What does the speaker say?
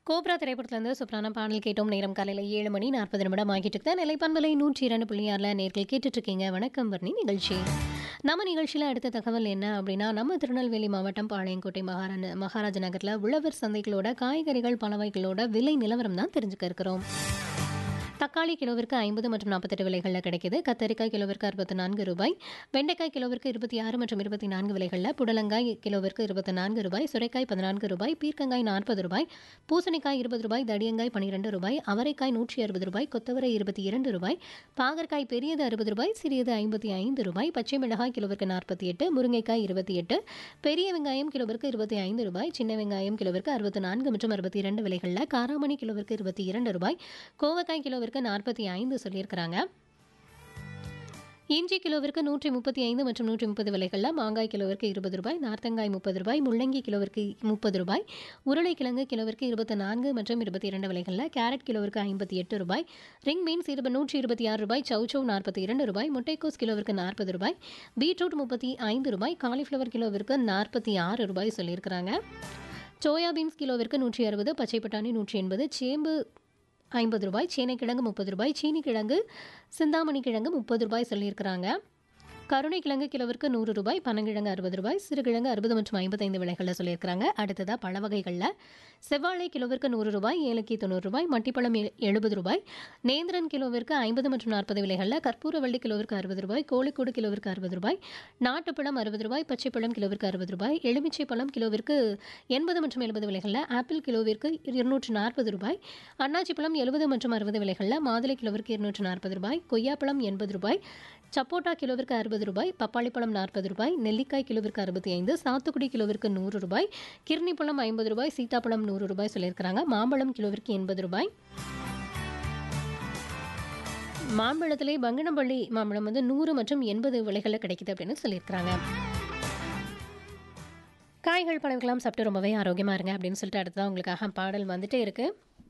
cobra திரைப்படத்திலிருந்து சூப்பரான பாடல் கேட்டோம் நேரம் காலையில் ஏழு மணி நாற்பது நிமிடம் ஆகிட்டு இருக்கு நிலைப்பண்பலை நூற்றி இரண்டு புள்ளி ஆறில் நேர்கள் கேட்டுட்டு இருக்கீங்க வணக்கம் வர்ணி நிகழ்ச்சி நம்ம நிகழ்ச்சியில் அடுத்த தகவல் என்ன அப்படின்னா நம்ம திருநெல்வேலி மாவட்டம் பாளையங்கோட்டை மகாராஜ மகாராஜ நகரில் உழவர் சந்தைகளோட காய்கறிகள் பலவைகளோட விலை நிலவரம் தான் தெரிஞ்சுக்க இருக்கிறோம் தக்காளி கிலோவிற்கு ஐம்பது மற்றும் நாற்பத்தெட்டு விலைகளில் கிடைக்குது கத்தரிக்காய் கிலோவிற்கு அறுபத்தி நான்கு ரூபாய் வெண்டைக்காய் கிலோவிற்கு இருபத்தி ஆறு மற்றும் இருபத்தி நான்கு விலைகளில் புடலங்காய் கிலோவிற்கு இருபத்தி நான்கு ரூபாய் சுரைக்காய் பதினான்கு ரூபாய் பீர்க்கங்காய் நாற்பது ரூபாய் பூசணிக்காய் இருபது ரூபாய் தடியங்காய் பன்னிரெண்டு ரூபாய் அவரைக்காய் நூற்றி அறுபது ரூபாய் கொத்தவரை இருபத்தி இரண்டு ரூபாய் பாகற்காய் பெரியது அறுபது ரூபாய் சிறியது ஐம்பத்தி ஐந்து ரூபாய் பச்சை மிளகாய் கிலோவிற்கு நாற்பத்தி எட்டு முருங்கைக்காய் இருபத்தி எட்டு பெரிய வெங்காயம் கிலோவிற்கு இருபத்தி ஐந்து ரூபாய் சின்ன வெங்காயம் கிலோவிற்கு அறுபத்தி நான்கு மற்றும் அறுபத்தி இரண்டு விலைகளில் காராமணி கிலோவிற்கு இருபத்தி இரண்டு ரூபாய் கோவக்காய் கிலோவிற்கு நாற்பத்தி ஐந்து சொல்லியிருக்கிறாங்க இஞ்சி கிலோவிற்கு நூற்றி முப்பத்தி ஐந்து மற்றும் நூற்றி முப்பது விலைகளில் மாங்காய் கிலோவிற்கு இருபது ரூபாய் நார்த்தங்காய் முப்பது ரூபாய் முள்ளங்கி கிலோவிற்கு முப்பது ரூபாய் உருளைக்கிழங்கு கிலோவிற்கு இருபத்தி நான்கு மற்றும் இருபத்தி இரண்டு விலைகளில் கேரட் கிலோவிற்கு ஐம்பத்தி எட்டு ரூபாய் ரிங் பீன்ஸ் இருபது நூற்றி இருபத்தி ஆறு ரூபாய் சௌச்சௌ நாற்பத்தி இரண்டு ரூபாய் முட்டைக்கோஸ் கிலோவிற்கு நாற்பது ரூபாய் பீட்ரூட் முப்பத்தி ஐந்து ரூபாய் காலிஃப்ளவர் கிலோவிற்கு நாற்பத்தி ஆறு ரூபாய் சொல்லியிருக்கிறாங்க சோயா பீன்ஸ் கிலோவிற்கு நூற்றி அறுபது பச்சை பட்டாணி நூற்றி எண்பது சேம்பு ஐம்பது ரூபாய் சேனைக்கிழங்கு முப்பது ரூபாய் சீனி கிழங்கு சிந்தாமணி கிழங்கு முப்பது ரூபாய் சொல்லியிருக்கிறாங்க கருணைக்கிழங்கு கிலோவிற்கு நூறு ரூபாய் பனங்கிழங்கு அறுபது ரூபாய் சிறுகிழங்கு அறுபது மற்றும் ஐம்பத்தைந்து விலைகளில் சொல்லியிருக்கிறாங்க அடுத்ததாக பழ வகைகளில் செவ்வாழை கிலோவிற்கு நூறு ரூபாய் ஏலக்கி தொண்ணூறு ரூபாய் மட்டிப்பழம் எ- எழுபது ரூபாய் நேந்திரன் கிலோவிற்கு ஐம்பது மற்றும் நாற்பது விலைகளில் கற்பூரவள்ளி கிலோவிற்கு அறுபது ரூபாய் கோழிக்கூடு கிலோவிற்கு அறுபது ரூபாய் நாட்டுப்பழம் அறுபது ரூபாய் பச்சைப்பழம் கிலோவிற்கு அறுபது ரூபாய் எலுமிச்சை பழம் கிலோவிற்கு எண்பது மற்றும் எழுபது விலைகளில் ஆப்பிள் கிலோவிற்கு இருநூற்று நாற்பது ரூபாய் அன்னாச்சி பழம் எழுபது மற்றும் அறுபது விலைகளில் மாதுளை கிலோவிற்கு இருநூற்று நாற்பது ரூபாய் கொய்யாப்பழம் எண்பது ரூபாய் சப்போட்டா கிலோவிற்கு அறுபது ரூபாய் பப்பாளி பழம் நாற்பது ரூபாய் நெல்லிக்காய் கிலோவிற்கு அறுபத்தி ஐந்து சாத்துக்குடி கிலோவிற்கு நூறு ரூபாய் கிர்னி பழம் ஐம்பது ரூபாய் சீதாப்பழம் நூறு ரூபாய் சொல்லியிருக்கிறாங்க மாம்பழம் கிலோவிற்கு எண்பது ரூபாய் மாம்பழத்திலே பங்கனப்பள்ளி மாம்பழம் வந்து நூறு மற்றும் எண்பது விலைகளில் கிடைக்குது அப்படின்னு சொல்லியிருக்கிறாங்க காய்கள் பழங்கள்லாம் சாப்பிட்டு ரொம்பவே ஆரோக்கியமாக இருங்க அப்படின்னு சொல்லிட்டு அடுத்ததான் உங்களுக்காக பாடல் வந்துட்டே இருக்கு